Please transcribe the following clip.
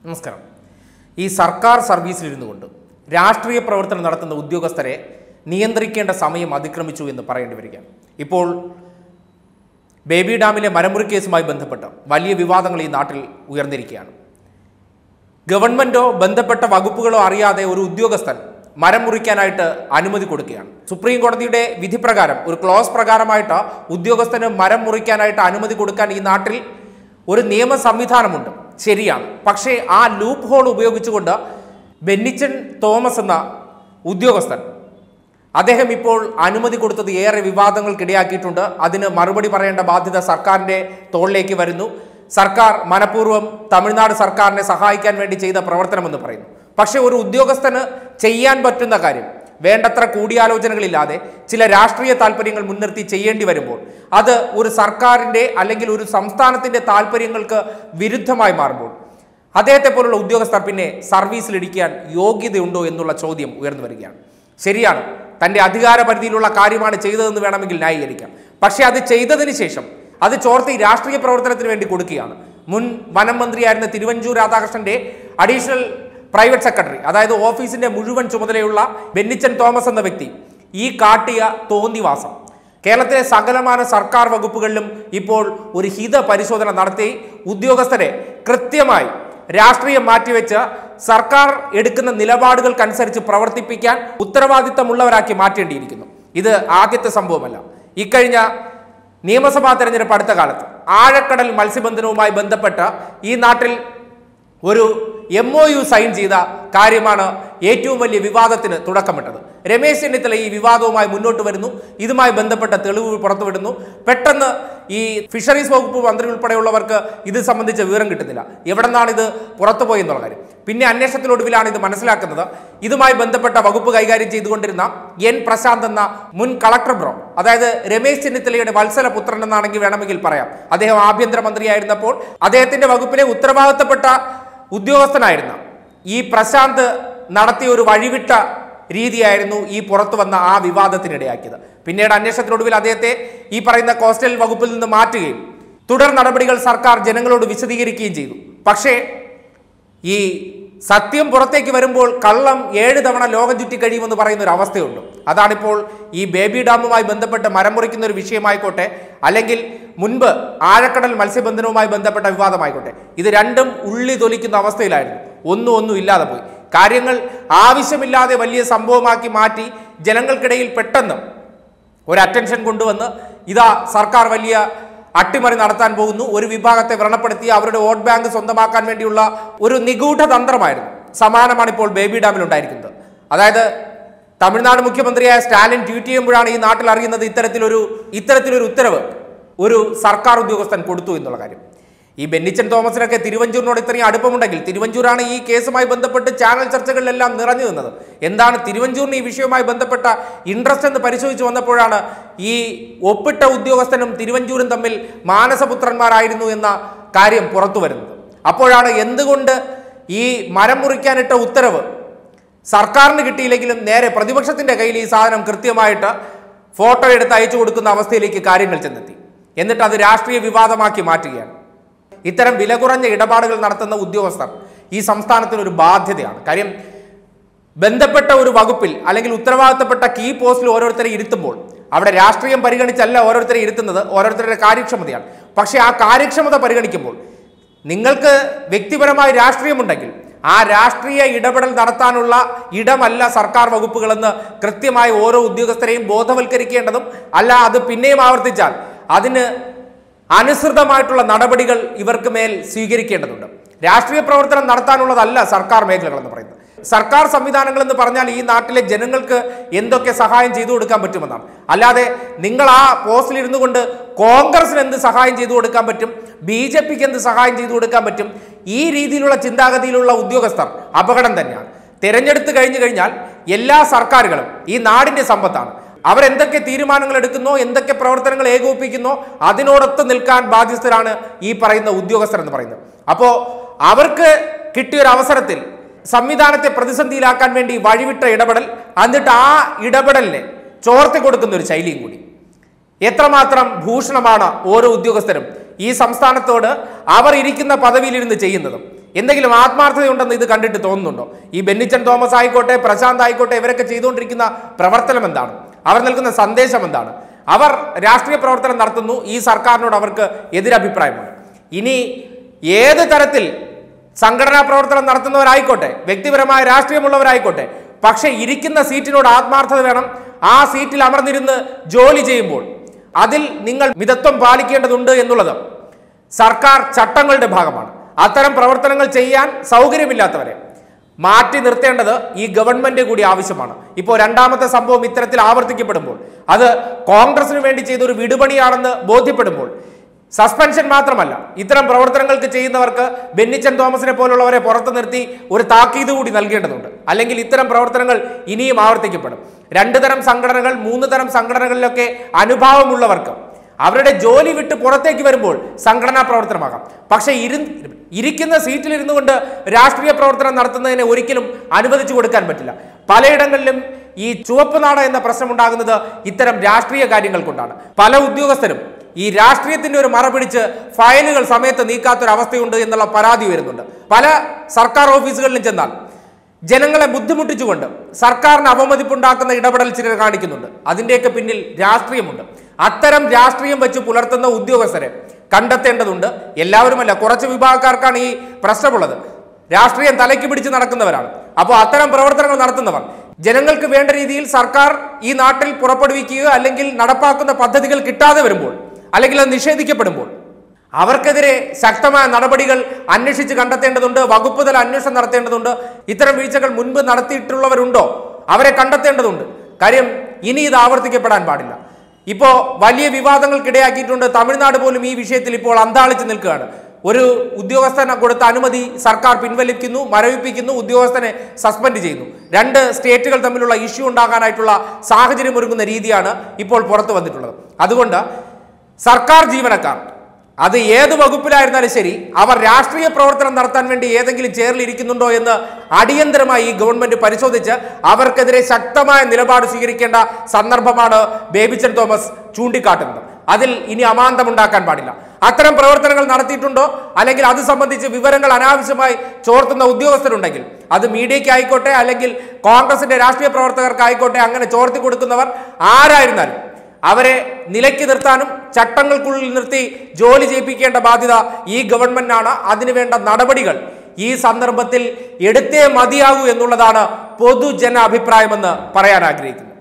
നമസ്കാരം ഈ സർക്കാർ സർവീസിലിരുന്നു കൊണ്ട് രാഷ്ട്രീയ പ്രവർത്തനം നടത്തുന്ന ഉദ്യോഗസ്ഥരെ നിയന്ത്രിക്കേണ്ട സമയം അതിക്രമിച്ചു എന്ന് പറയേണ്ടി വരികയാണ് ഇപ്പോൾ ബേബി ഡാമിലെ മരമുറി കേസുമായി ബന്ധപ്പെട്ട് വലിയ വിവാദങ്ങൾ ഈ നാട്ടിൽ ഉയർന്നിരിക്കുകയാണ് ഗവൺമെന്റോ ബന്ധപ്പെട്ട വകുപ്പുകളോ അറിയാതെ ഒരു ഉദ്യോഗസ്ഥൻ മരം മുറിക്കാനായിട്ട് അനുമതി കൊടുക്കുകയാണ് സുപ്രീം കോടതിയുടെ വിധി പ്രകാരം ഒരു ക്ലോസ് പ്രകാരമായിട്ട് ഉദ്യോഗസ്ഥന് മരം മുറിക്കാനായിട്ട് അനുമതി കൊടുക്കാൻ ഈ നാട്ടിൽ ഒരു നിയമ സംവിധാനമുണ്ട് ശരിയാണ് പക്ഷേ ആ ലൂപ്പ് ഹോൾ ഉപയോഗിച്ചുകൊണ്ട് ബെന്നിച്ചൻ തോമസ് എന്ന ഉദ്യോഗസ്ഥൻ അദ്ദേഹം ഇപ്പോൾ അനുമതി കൊടുത്തത് ഏറെ വിവാദങ്ങൾക്കിടയാക്കിയിട്ടുണ്ട് അതിന് മറുപടി പറയേണ്ട ബാധ്യത സർക്കാരിന്റെ തോളിലേക്ക് വരുന്നു സർക്കാർ മനഃപൂർവ്വം തമിഴ്നാട് സർക്കാരിനെ സഹായിക്കാൻ വേണ്ടി ചെയ്ത പ്രവർത്തനമെന്ന് പറയുന്നു പക്ഷേ ഒരു ഉദ്യോഗസ്ഥന് ചെയ്യാൻ പറ്റുന്ന കാര്യം വേണ്ടത്ര കൂടിയാലോചനകളില്ലാതെ ചില രാഷ്ട്രീയ താല്പര്യങ്ങൾ മുൻനിർത്തി ചെയ്യേണ്ടി വരുമ്പോൾ അത് ഒരു സർക്കാരിന്റെ അല്ലെങ്കിൽ ഒരു സംസ്ഥാനത്തിന്റെ താല്പര്യങ്ങൾക്ക് വിരുദ്ധമായി മാറുമ്പോൾ അദ്ദേഹത്തെ പോലുള്ള ഉദ്യോഗസ്ഥർ പിന്നെ സർവീസിലിരിക്കാൻ യോഗ്യതയുണ്ടോ എന്നുള്ള ചോദ്യം ഉയർന്നു വരികയാണ് ശരിയാണ് തന്റെ അധികാര പരിധിയിലുള്ള കാര്യമാണ് ചെയ്തതെന്ന് വേണമെങ്കിൽ ന്യായീകരിക്കാം പക്ഷേ അത് ചെയ്തതിന് ശേഷം അത് ചോർത്തി രാഷ്ട്രീയ പ്രവർത്തനത്തിന് വേണ്ടി കൊടുക്കുകയാണ് മുൻ വനം മന്ത്രിയായിരുന്ന തിരുവഞ്ചൂർ രാധാകൃഷ്ണന്റെ അഡീഷണൽ പ്രൈവറ്റ് സെക്രട്ടറി അതായത് ഓഫീസിന്റെ മുഴുവൻ ചുമതലയുള്ള ബെന്നിച്ചൻ തോമസ് എന്ന വ്യക്തി ഈ കാട്ടിയ തോന്നിവാസം കേരളത്തിലെ സകലമാന സർക്കാർ വകുപ്പുകളിലും ഇപ്പോൾ ഒരു ഹിത പരിശോധന നടത്തി ഉദ്യോഗസ്ഥരെ കൃത്യമായി രാഷ്ട്രീയം മാറ്റിവെച്ച് സർക്കാർ എടുക്കുന്ന നിലപാടുകൾക്കനുസരിച്ച് പ്രവർത്തിപ്പിക്കാൻ ഉത്തരവാദിത്തമുള്ളവരാക്കി മാറ്റേണ്ടിയിരിക്കുന്നു ഇത് ആദ്യത്തെ സംഭവമല്ല ഇക്കഴിഞ്ഞ നിയമസഭാ തെരഞ്ഞെടുപ്പ് അടുത്ത കാലത്ത് ആഴക്കടൽ മത്സ്യബന്ധനവുമായി ബന്ധപ്പെട്ട് ഈ നാട്ടിൽ ഒരു എം ഒ യു സൈൻ ചെയ്ത കാര്യമാണ് ഏറ്റവും വലിയ വിവാദത്തിന് തുടക്കമിട്ടത് രമേശ് ചെന്നിത്തല ഈ വിവാദവുമായി മുന്നോട്ട് വരുന്നു ഇതുമായി ബന്ധപ്പെട്ട തെളിവ് പുറത്തുവിടുന്നു പെട്ടെന്ന് ഈ ഫിഷറീസ് വകുപ്പ് മന്ത്രി ഉൾപ്പെടെയുള്ളവർക്ക് ഇത് സംബന്ധിച്ച വിവരം കിട്ടുന്നില്ല എവിടെ നിന്നാണ് ഇത് പുറത്തുപോയി എന്നുള്ള കാര്യം പിന്നെ അന്വേഷണത്തിനൊടുവിലാണ് ഇത് മനസ്സിലാക്കുന്നത് ഇതുമായി ബന്ധപ്പെട്ട വകുപ്പ് കൈകാര്യം ചെയ്തുകൊണ്ടിരുന്ന എൻ പ്രശാന്ത് എന്ന മുൻ കളക്ടർ ബ്രോ അതായത് രമേശ് ചെന്നിത്തലയുടെ വത്സല പുത്രൻ എന്നാണെങ്കിൽ വേണമെങ്കിൽ പറയാം അദ്ദേഹം ആഭ്യന്തരമന്ത്രിയായിരുന്നപ്പോൾ അദ്ദേഹത്തിന്റെ വകുപ്പിലെ ഉത്തരവാദിത്തപ്പെട്ട ഉദ്യോഗസ്ഥനായിരുന്ന ഈ പ്രശാന്ത് നടത്തിയ ഒരു വഴിവിട്ട രീതിയായിരുന്നു ഈ പുറത്തു വന്ന ആ വിവാദത്തിനിടയാക്കിയത് പിന്നീട് അന്വേഷണത്തിനൊടുവിൽ അദ്ദേഹത്തെ ഈ പറയുന്ന കോസ്റ്റൽ വകുപ്പിൽ നിന്ന് മാറ്റുകയും തുടർ നടപടികൾ സർക്കാർ ജനങ്ങളോട് വിശദീകരിക്കുകയും ചെയ്തു പക്ഷേ ഈ സത്യം പുറത്തേക്ക് വരുമ്പോൾ കള്ളം ഏഴ് തവണ ലോകം ചുറ്റി കഴിയുമെന്ന് പറയുന്ന ഒരു അവസ്ഥയുണ്ട് അതാണിപ്പോൾ ഈ ബേബി ഡാമുമായി ബന്ധപ്പെട്ട് മരം മുറിക്കുന്ന ഒരു വിഷയമായിക്കോട്ടെ അല്ലെങ്കിൽ മുൻപ് ആഴക്കടൽ മത്സ്യബന്ധനവുമായി ബന്ധപ്പെട്ട വിവാദമായിക്കോട്ടെ ഇത് രണ്ടും ഉള്ളി തൊലിക്കുന്ന അവസ്ഥയിലായിരുന്നു ഒന്നും ഒന്നും ഇല്ലാതെ പോയി കാര്യങ്ങൾ ആവശ്യമില്ലാതെ വലിയ സംഭവമാക്കി മാറ്റി ജനങ്ങൾക്കിടയിൽ പെട്ടെന്ന് ഒരു അറ്റൻഷൻ കൊണ്ടുവന്ന് ഇതാ സർക്കാർ വലിയ അട്ടിമറി നടത്താൻ പോകുന്നു ഒരു വിഭാഗത്തെ വ്രണപ്പെടുത്തി അവരുടെ വോട്ട് ബാങ്ക് സ്വന്തമാക്കാൻ വേണ്ടിയുള്ള ഒരു നിഗൂഢ തന്ത്രമായിരുന്നു സമാനമാണ് ഇപ്പോൾ ബേബി ഡാമിൽ ഉണ്ടായിരിക്കുന്നത് അതായത് തമിഴ്നാട് മുഖ്യമന്ത്രിയായ സ്റ്റാലിൻ ട്വീറ്റ് ചെയ്യുമ്പോഴാണ് ഈ നാട്ടിൽ അറിയുന്നത് ഇത്തരത്തിലൊരു ഇത്തരത്തിലൊരു ഉത്തരവ് ഒരു സർക്കാർ ഉദ്യോഗസ്ഥൻ കൊടുത്തു എന്നുള്ള കാര്യം ഈ ബെന്നിച്ചൻ തോമസിനൊക്കെ തിരുവഞ്ചൂരിനോട് ഇത്രയും അടുപ്പമുണ്ടെങ്കിൽ തിരുവഞ്ചൂരാണ് ഈ കേസുമായി ബന്ധപ്പെട്ട് ചാനൽ ചർച്ചകളിലെല്ലാം നിറഞ്ഞു നിന്നത് എന്താണ് തിരുവഞ്ചൂരിന് ഈ വിഷയവുമായി ബന്ധപ്പെട്ട ഇൻട്രസ്റ്റ് എന്ന് പരിശോധിച്ച് വന്നപ്പോഴാണ് ഈ ഒപ്പിട്ട ഉദ്യോഗസ്ഥനും തിരുവഞ്ചൂരും തമ്മിൽ മാനസപുത്രന്മാരായിരുന്നു എന്ന കാര്യം പുറത്തു വരുന്നത് അപ്പോഴാണ് എന്തുകൊണ്ട് ഈ മരം മുറിക്കാനിട്ട ഉത്തരവ് സർക്കാരിന് കിട്ടിയില്ലെങ്കിലും നേരെ പ്രതിപക്ഷത്തിന്റെ കയ്യിൽ ഈ സാധനം കൃത്യമായിട്ട് ഫോട്ടോ എടുത്ത് അയച്ചു കൊടുക്കുന്ന അവസ്ഥയിലേക്ക് കാര്യങ്ങൾ ചെന്നെത്തി എന്നിട്ട് അത് രാഷ്ട്രീയ വിവാദമാക്കി മാറ്റുകയാണ് ഇത്തരം വില കുറഞ്ഞ ഇടപാടുകൾ നടത്തുന്ന ഉദ്യോഗസ്ഥർ ഈ സംസ്ഥാനത്തിന് ഒരു ബാധ്യതയാണ് കാര്യം ബന്ധപ്പെട്ട ഒരു വകുപ്പിൽ അല്ലെങ്കിൽ ഉത്തരവാദിത്തപ്പെട്ട കീ പോസ്റ്റിൽ ഓരോരുത്തരെ ഇരുത്തുമ്പോൾ അവിടെ രാഷ്ട്രീയം പരിഗണിച്ചല്ല ഓരോരുത്തരെ ഇരുത്തുന്നത് ഓരോരുത്തരുടെ കാര്യക്ഷമതയാണ് പക്ഷേ ആ കാര്യക്ഷമത പരിഗണിക്കുമ്പോൾ നിങ്ങൾക്ക് വ്യക്തിപരമായ രാഷ്ട്രീയമുണ്ടെങ്കിൽ ആ രാഷ്ട്രീയ ഇടപെടൽ നടത്താനുള്ള ഇടമല്ല സർക്കാർ വകുപ്പുകളെന്ന് കൃത്യമായി ഓരോ ഉദ്യോഗസ്ഥരെയും ബോധവൽക്കരിക്കേണ്ടതും അല്ല അത് പിന്നെയും ആവർത്തിച്ചാൽ അതിന് അനുസൃതമായിട്ടുള്ള നടപടികൾ ഇവർക്ക് മേൽ സ്വീകരിക്കേണ്ടതുണ്ട് രാഷ്ട്രീയ പ്രവർത്തനം നടത്താനുള്ളതല്ല സർക്കാർ മേഖലകൾ എന്ന് പറയുന്നത് സർക്കാർ സംവിധാനങ്ങൾ എന്ന് പറഞ്ഞാൽ ഈ നാട്ടിലെ ജനങ്ങൾക്ക് എന്തൊക്കെ സഹായം ചെയ്തു കൊടുക്കാൻ പറ്റുമെന്നാണ് അല്ലാതെ നിങ്ങൾ ആ പോസ്റ്റിൽ ഇരുന്നു കൊണ്ട് കോൺഗ്രസിന് എന്ത് സഹായം ചെയ്തു കൊടുക്കാൻ പറ്റും ബി ജെ പിക്ക് എന്ത് സഹായം ചെയ്തു കൊടുക്കാൻ പറ്റും ഈ രീതിയിലുള്ള ചിന്താഗതിയിലുള്ള ഉദ്യോഗസ്ഥർ അപകടം തന്നെയാണ് തെരഞ്ഞെടുത്ത് കഴിഞ്ഞു കഴിഞ്ഞാൽ എല്ലാ സർക്കാരുകളും ഈ നാടിന്റെ സമ്പത്താണ് അവരെന്തൊക്കെ തീരുമാനങ്ങൾ എടുക്കുന്നോ എന്തൊക്കെ പ്രവർത്തനങ്ങൾ ഏകോപിപ്പിക്കുന്നോ അതിനോടൊത്ത് നിൽക്കാൻ ബാധ്യസ്ഥരാണ് ഈ പറയുന്ന ഉദ്യോഗസ്ഥർ എന്ന് പറയുന്നത് അപ്പോൾ അവർക്ക് കിട്ടിയൊരു അവസരത്തിൽ സംവിധാനത്തെ പ്രതിസന്ധിയിലാക്കാൻ വേണ്ടി വഴിവിട്ട ഇടപെടൽ എന്നിട്ട് ആ ഇടപെടലിനെ ചോർത്തി കൊടുക്കുന്ന ഒരു ശൈലിയും കൂടി എത്രമാത്രം ഭൂഷണമാണ് ഓരോ ഉദ്യോഗസ്ഥരും ഈ സംസ്ഥാനത്തോട് അവർ ഇരിക്കുന്ന പദവിയിലിരുന്ന് ചെയ്യുന്നതും എന്തെങ്കിലും ആത്മാർത്ഥതയുണ്ടെന്ന് ഇത് കണ്ടിട്ട് തോന്നുന്നുണ്ടോ ഈ ബെന്നിച്ചൻ തോമസ് ആയിക്കോട്ടെ പ്രശാന്ത് ആയിക്കോട്ടെ ഇവരൊക്കെ ചെയ്തുകൊണ്ടിരിക്കുന്ന പ്രവർത്തനം എന്താണ് അവർ നൽകുന്ന സന്ദേശം എന്താണ് അവർ രാഷ്ട്രീയ പ്രവർത്തനം നടത്തുന്നു ഈ സർക്കാരിനോട് അവർക്ക് എതിരഭിപ്രായമുണ്ട് ഇനി ഏത് തരത്തിൽ സംഘടനാ പ്രവർത്തനം നടത്തുന്നവരായിക്കോട്ടെ വ്യക്തിപരമായ രാഷ്ട്രീയമുള്ളവരായിക്കോട്ടെ പക്ഷെ ഇരിക്കുന്ന സീറ്റിനോട് ആത്മാർത്ഥത വേണം ആ സീറ്റിൽ അമർന്നിരുന്ന് ജോലി ചെയ്യുമ്പോൾ അതിൽ നിങ്ങൾ മിതത്വം പാലിക്കേണ്ടതുണ്ട് എന്നുള്ളത് സർക്കാർ ചട്ടങ്ങളുടെ ഭാഗമാണ് അത്തരം പ്രവർത്തനങ്ങൾ ചെയ്യാൻ സൗകര്യമില്ലാത്തവരെ മാറ്റി നിർത്തേണ്ടത് ഈ ഗവൺമെന്റ് കൂടി ആവശ്യമാണ് ഇപ്പോൾ രണ്ടാമത്തെ സംഭവം ഇത്തരത്തിൽ ആവർത്തിക്കപ്പെടുമ്പോൾ അത് കോൺഗ്രസിന് വേണ്ടി ചെയ്ത ഒരു വിടുപണിയാണെന്ന് ബോധ്യപ്പെടുമ്പോൾ സസ്പെൻഷൻ മാത്രമല്ല ഇത്തരം പ്രവർത്തനങ്ങൾക്ക് ചെയ്യുന്നവർക്ക് ബെന്നിച്ചൻ തോമസിനെ പോലുള്ളവരെ പുറത്തു നിർത്തി ഒരു താക്കീത് കൂടി നൽകേണ്ടതുണ്ട് അല്ലെങ്കിൽ ഇത്തരം പ്രവർത്തനങ്ങൾ ഇനിയും ആവർത്തിക്കപ്പെടും രണ്ട് തരം സംഘടനകൾ മൂന്ന് തരം സംഘടനകളിലൊക്കെ അനുഭാവമുള്ളവർക്ക് അവരുടെ ജോലി വിട്ട് പുറത്തേക്ക് വരുമ്പോൾ സംഘടനാ പ്രവർത്തനമാകാം പക്ഷേ ഇരു ഇരിക്കുന്ന സീറ്റിൽ ഇരുന്നു കൊണ്ട് രാഷ്ട്രീയ പ്രവർത്തനം നടത്തുന്നതിനെ ഒരിക്കലും അനുവദിച്ചു കൊടുക്കാൻ പറ്റില്ല പലയിടങ്ങളിലും ഈ ചുവപ്പ് നാട എന്ന പ്രശ്നം ഉണ്ടാകുന്നത് ഇത്തരം രാഷ്ട്രീയ കാര്യങ്ങൾ കൊണ്ടാണ് പല ഉദ്യോഗസ്ഥരും ഈ രാഷ്ട്രീയത്തിന്റെ ഒരു മറ പിടിച്ച് ഫയലുകൾ സമയത്ത് നീക്കാത്തൊരവസ്ഥയുണ്ട് എന്നുള്ള പരാതി വരുന്നുണ്ട് പല സർക്കാർ ഓഫീസുകളിലും ചെന്നാൽ ജനങ്ങളെ ബുദ്ധിമുട്ടിച്ചുകൊണ്ട് സർക്കാരിന് അവമതിപ്പുണ്ടാക്കുന്ന ഇടപെടൽ ചിലർ കാണിക്കുന്നുണ്ട് അതിന്റെയൊക്കെ പിന്നിൽ രാഷ്ട്രീയമുണ്ട് അത്തരം രാഷ്ട്രീയം വെച്ച് പുലർത്തുന്ന ഉദ്യോഗസ്ഥരെ കണ്ടെത്തേണ്ടതുണ്ട് എല്ലാവരുമല്ല കുറച്ച് വിഭാഗക്കാർക്കാണ് ഈ പ്രശ്നമുള്ളത് രാഷ്ട്രീയം തലയ്ക്ക് പിടിച്ച് നടക്കുന്നവരാണ് അപ്പോൾ അത്തരം പ്രവർത്തനങ്ങൾ നടത്തുന്നവർ ജനങ്ങൾക്ക് വേണ്ട രീതിയിൽ സർക്കാർ ഈ നാട്ടിൽ പുറപ്പെടുവിക്കുകയോ അല്ലെങ്കിൽ നടപ്പാക്കുന്ന പദ്ധതികൾ കിട്ടാതെ വരുമ്പോൾ അല്ലെങ്കിൽ അത് നിഷേധിക്കപ്പെടുമ്പോൾ അവർക്കെതിരെ ശക്തമായ നടപടികൾ അന്വേഷിച്ച് കണ്ടെത്തേണ്ടതുണ്ട് വകുപ്പ് തല അന്വേഷണം നടത്തേണ്ടതുണ്ട് ഇത്തരം വീഴ്ചകൾ മുൻപ് നടത്തിയിട്ടുള്ളവരുണ്ടോ അവരെ കണ്ടെത്തേണ്ടതുണ്ട് കാര്യം ഇനി ഇത് ആവർത്തിക്കപ്പെടാൻ പാടില്ല ഇപ്പോ വലിയ വിവാദങ്ങൾക്കിടയാക്കിയിട്ടുണ്ട് തമിഴ്നാട് പോലും ഈ വിഷയത്തിൽ ഇപ്പോൾ അന്താളിച്ച് നിൽക്കുകയാണ് ഒരു ഉദ്യോഗസ്ഥന് കൊടുത്ത അനുമതി സർക്കാർ പിൻവലിക്കുന്നു മരവിപ്പിക്കുന്നു ഉദ്യോഗസ്ഥനെ സസ്പെൻഡ് ചെയ്യുന്നു രണ്ട് സ്റ്റേറ്റുകൾ തമ്മിലുള്ള ഇഷ്യൂ ഉണ്ടാകാനായിട്ടുള്ള സാഹചര്യം ഒരുങ്ങുന്ന രീതിയാണ് ഇപ്പോൾ പുറത്തു വന്നിട്ടുള്ളത് അതുകൊണ്ട് സർക്കാർ ജീവനക്കാർ അത് ഏത് വകുപ്പിലായിരുന്നാലും ശരി അവർ രാഷ്ട്രീയ പ്രവർത്തനം നടത്താൻ വേണ്ടി ഏതെങ്കിലും ചേറിൽ ഇരിക്കുന്നുണ്ടോ എന്ന് അടിയന്തരമായി ഈ ഗവൺമെന്റ് പരിശോധിച്ച് അവർക്കെതിരെ ശക്തമായ നിലപാട് സ്വീകരിക്കേണ്ട സന്ദർഭമാണ് ബേബിച്ചൻ തോമസ് ചൂണ്ടിക്കാട്ടുന്നത് അതിൽ ഇനി അമാന്തമുണ്ടാക്കാൻ പാടില്ല അത്തരം പ്രവർത്തനങ്ങൾ നടത്തിയിട്ടുണ്ടോ അല്ലെങ്കിൽ അത് സംബന്ധിച്ച് വിവരങ്ങൾ അനാവശ്യമായി ചോർത്തുന്ന ഉദ്യോഗസ്ഥരുണ്ടെങ്കിൽ അത് മീഡിയയ്ക്ക് ആയിക്കോട്ടെ അല്ലെങ്കിൽ കോൺഗ്രസിന്റെ രാഷ്ട്രീയ പ്രവർത്തകർക്കായിക്കോട്ടെ അങ്ങനെ ചോർത്തി കൊടുക്കുന്നവർ ആരായിരുന്നാലും അവരെ നിലയ്ക്ക് നിർത്താനും ചട്ടങ്ങൾക്കുള്ളിൽ നിർത്തി ജോലി ചെയ്യിപ്പിക്കേണ്ട ബാധ്യത ഈ ഗവൺമെന്റിനാണ് അതിനുവേണ്ട നടപടികൾ ഈ സന്ദർഭത്തിൽ എടുത്തേ മതിയാകൂ എന്നുള്ളതാണ് പൊതുജന അഭിപ്രായമെന്ന് പറയാൻ ആഗ്രഹിക്കുന്നു